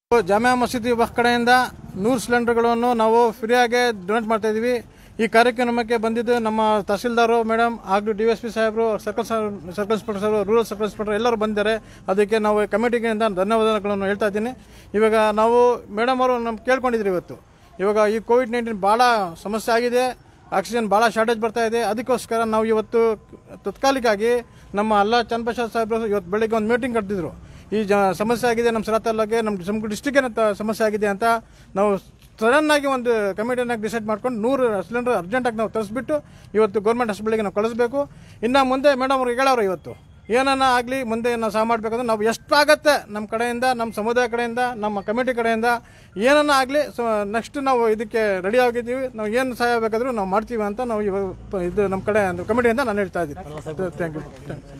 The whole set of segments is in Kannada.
ಜಾಮಿಯಾ ಮಸೀದಿ ವಕ್ಫ್ ಕಡೆಯಿಂದ ನೂರು ಸಿಲಿಂಡರ್ಗಳನ್ನು ನಾವು ಫ್ರೀಯಾಗಿ ಡೊನೇಟ್ ಮಾಡ್ತಾ ಇದೀವಿ ಈ ಕಾರ್ಯಕ್ರಮಕ್ಕೆ ಬಂದಿದ್ದು ನಮ್ಮ ತಹಸೀಲ್ದಾರು ಮೇಡಮ್ ಹಾಗೂ ಡಿ ಎಸ್ ಪಿ ಸಾಹೇಬರು ಸರ್ಕಲ್ ಸರ್ಕಲ್ ಇನ್ಸ್ಪೆಕ್ಟರ್ ಸಾಹೇಬರು ರೂರಲ್ ಸರ್ಕಲ್ ಇನ್ಸ್ಪೆಕ್ಟರ್ ಎಲ್ಲರೂ ಬಂದಿದ್ದಾರೆ ಅದಕ್ಕೆ ನಾವು ಕಮಿಟಿಗಿಂದ ಧನ್ಯವಾದಗಳನ್ನು ಹೇಳ್ತಾ ಇದ್ದೀನಿ ಇವಾಗ ನಾವು ಮೇಡಮ್ ಅವರು ನಮ್ಗೆ ಕೇಳ್ಕೊಂಡಿದ್ರು ಇವತ್ತು ಇವಾಗ ಈ ಕೋವಿಡ್ ನೈನ್ಟೀನ್ ಭಾಳ ಸಮಸ್ಯೆ ಆಗಿದೆ ಆಕ್ಸಿಜನ್ ಭಾಳ ಶಾರ್ಟೇಜ್ ಬರ್ತಾ ಇದೆ ಅದಕ್ಕೋಸ್ಕರ ನಾವು ಇವತ್ತು ತತ್ಕಾಲಿಕಾಗಿ ನಮ್ಮ ಅಲ್ಲಾ ಚನ್ನಬಸವ ಸಾಹೇಬರು ಇವತ್ತು ಬೆಳಿಗ್ಗೆ ಒಂದು ಮೀಟಿಂಗ್ ಕರೆದಿದ್ರು ಈ ಜ ಸಮಸ್ಯೆ ಆಗಿದೆ ನಮ್ಮ ಸರತಲ್ಲಾಗೆ ನಮ್ಮ ನಮ್ಮ ಡಿಸ್ಟಿಕ್ಕಿನ ಸಮಸ್ಯೆ ಆಗಿದೆ ಅಂತ ನಾವು ಸಡನ್ ಆಗಿ ಒಂದು ಕಮಿಟಿನಾಗ ಡಿಸೈಡ್ ಮಾಡ್ಕೊಂಡು ನೂರು ಸಿಲಿಂಡರ್ ಅರ್ಜೆಂಟಾಗಿ ನಾವು ತರಿಸ್ಬಿಟ್ಟು ಇವತ್ತು ಗೌರ್ಮೆಂಟ್ ಹಾಸ್ಪಿಟಲ್ಗೆ ನಾವು ಕಳಿಸ್ಬೇಕು ಇನ್ನು ಮುಂದೆ ಮೇಡಮ್ ಅವ್ರಿಗೆ ಹೇಳೋರು ಇವತ್ತು ಏನನ್ನ ಆಗಲಿ ಮುಂದೆ ನಾವು ಸಹ ಮಾಡಬೇಕಂದ್ರೆ ನಾವು ಎಷ್ಟಾಗತ್ತೆ ನಮ್ಮ ಕಡೆಯಿಂದ ನಮ್ಮ ಸಮುದಾಯ ಕಡೆಯಿಂದ ನಮ್ಮ ಕಮಿಟಿ ಕಡೆಯಿಂದ ಏನನ್ನ ಆಗಲಿ ಸೊ ನೆಕ್ಸ್ಟ್ ನಾವು ಇದಕ್ಕೆ ರೆಡಿ ಆಗಿದ್ದೀವಿ ನಾವು ಏನು ಸಹಾಯ ಬೇಕಾದರೂ ನಾವು ಮಾಡ್ತೀವಿ ಅಂತ ನಾವು ಇವಾಗ ಪ- ಇದು ನಮ್ಮ ಕಡೆ ಕಮಿಟಿಯಿಂದ ನಾನು ಹೇಳ್ತಾ ಇದ್ದೀನಿ ಥ್ಯಾಂಕ್ ಯು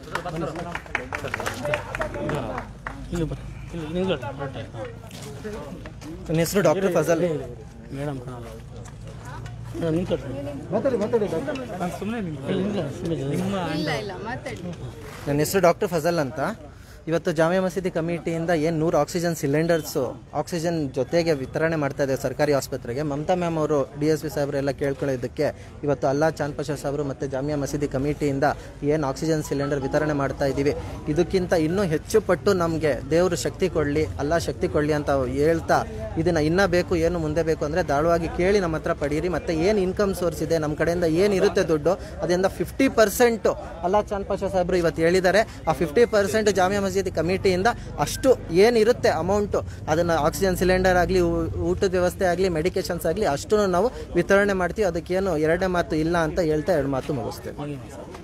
ಇಲ್ಲಿ ಬರ್ರಿ ಇಲ್ಲಿ ನಿಂತ್ಕೊಳ್ಳಿ ಹೊರಟೆ ನನ್ನ ಹೆಸರು ಡಾಕ್ಟರ್ ಫಜಲ್ ಮೇಡಮ್ ಕಾಣಲ್ಲ ಹಾಂ ನಿಂತ್ಕೊಳ್ರಿ ಮಾತಾಡಿ ಮಾತಾಡಿ ನಾನು ಸುಮ್ಮನೆ ನಿಮ್ಮ ಇಲ್ಲ ಇಲ್ಲ ಮಾತಾಡಿ ನನ್ನ ಹೆಸರು ಡಾಕ್ಟರ್ ಫಜಲ್ ಅಂತ ಇವತ್ತು ಜಾಮಿಯಾ ಮಸೀದಿ ಕಮಿಟಿಯಿಂದ ಏನು ನೂರು ಆಕ್ಸಿಜನ್ ಸಿಲಿಂಡರ್ಸು ಆಕ್ಸಿಜನ್ ಜೊತೆಗೆ ವಿತರಣೆ ಮಾಡ್ತಾ ಇದೆ ಸರ್ಕಾರಿ ಆಸ್ಪತ್ರೆಗೆ ಮಮತಾ ಮ್ಯಾಮ್ ಅವರು ಡಿ ಎಸ್ ಪಿ ಸಾಹೇಬರೆಲ್ಲ ಕೇಳ್ಕೊಳ್ಳೋದಕ್ಕೆ ಇವತ್ತು ಅಲ್ಲಾ ಚಾಂದ್ ಪಾಷಾ ಸಾಹೇಬರು ಮತ್ತು ಜಾಮಿಯಾ ಮಸೀದಿ ಕಮಿಟಿಯಿಂದ ಏನು ಆಕ್ಸಿಜನ್ ಸಿಲಿಂಡರ್ ವಿತರಣೆ ಮಾಡ್ತಾ ಇದ್ದೀವಿ ಇದಕ್ಕಿಂತ ಇನ್ನೂ ಹೆಚ್ಚು ಪಟ್ಟು ನಮಗೆ ದೇವರು ಶಕ್ತಿ ಕೊಡಲಿ ಅಲ್ಲ ಶಕ್ತಿ ಕೊಡಲಿ ಅಂತ ಹೇಳ್ತಾ ಇದನ್ನು ಇನ್ನೂ ಬೇಕು ಏನು ಮುಂದೆ ಬೇಕು ಅಂದರೆ ದಾಳವಾಗಿ ಕೇಳಿ ನಮ್ಮ ಹತ್ರ ಪಡೀರಿ ಮತ್ತು ಏನು ಇನ್ಕಮ್ ಸೋರ್ಸ್ ಇದೆ ನಮ್ಮ ಕಡೆಯಿಂದ ಏನು ಇರುತ್ತೆ ದುಡ್ಡು ಅದರಿಂದ ಫಿಫ್ಟಿ ಪರ್ಸೆಂಟು ಅಲ್ಲಾ ಚಾಂದ್ ಪಾಷಾ ಸಾಹೇಬರು ಇವತ್ತು ಹೇಳಿದ್ದಾರೆ ಆ ಫಿಫ್ಟಿ ಪರ್ಸೆಂಟ್ ಜಾಮಿಯಾ ಮಸೀದಿ ಕಮಿಟಿಯಿಂದ ಅಷ್ಟು ಏನಿರುತ್ತೆ ಅಮೌಂಟು ಅದನ್ನು ಆಕ್ಸಿಜನ್ ಸಿಲಿಂಡರ್ ಆಗಲಿ ಊಟದ ವ್ಯವಸ್ಥೆ ಆಗಲಿ ಮೆಡಿಕೇಶನ್ಸ್ ಆಗಲಿ ಅಷ್ಟು ನಾವು ವಿತರಣೆ ಮಾಡ್ತೀವಿ ಅದಕ್ಕೇನು ಎರಡನೇ ಮಾತು ಇಲ್ಲ ಅಂತ ಹೇಳ್ತಾ ಎರಡು ಮಾತು ಮುಗಿಸ್ತೇವೆ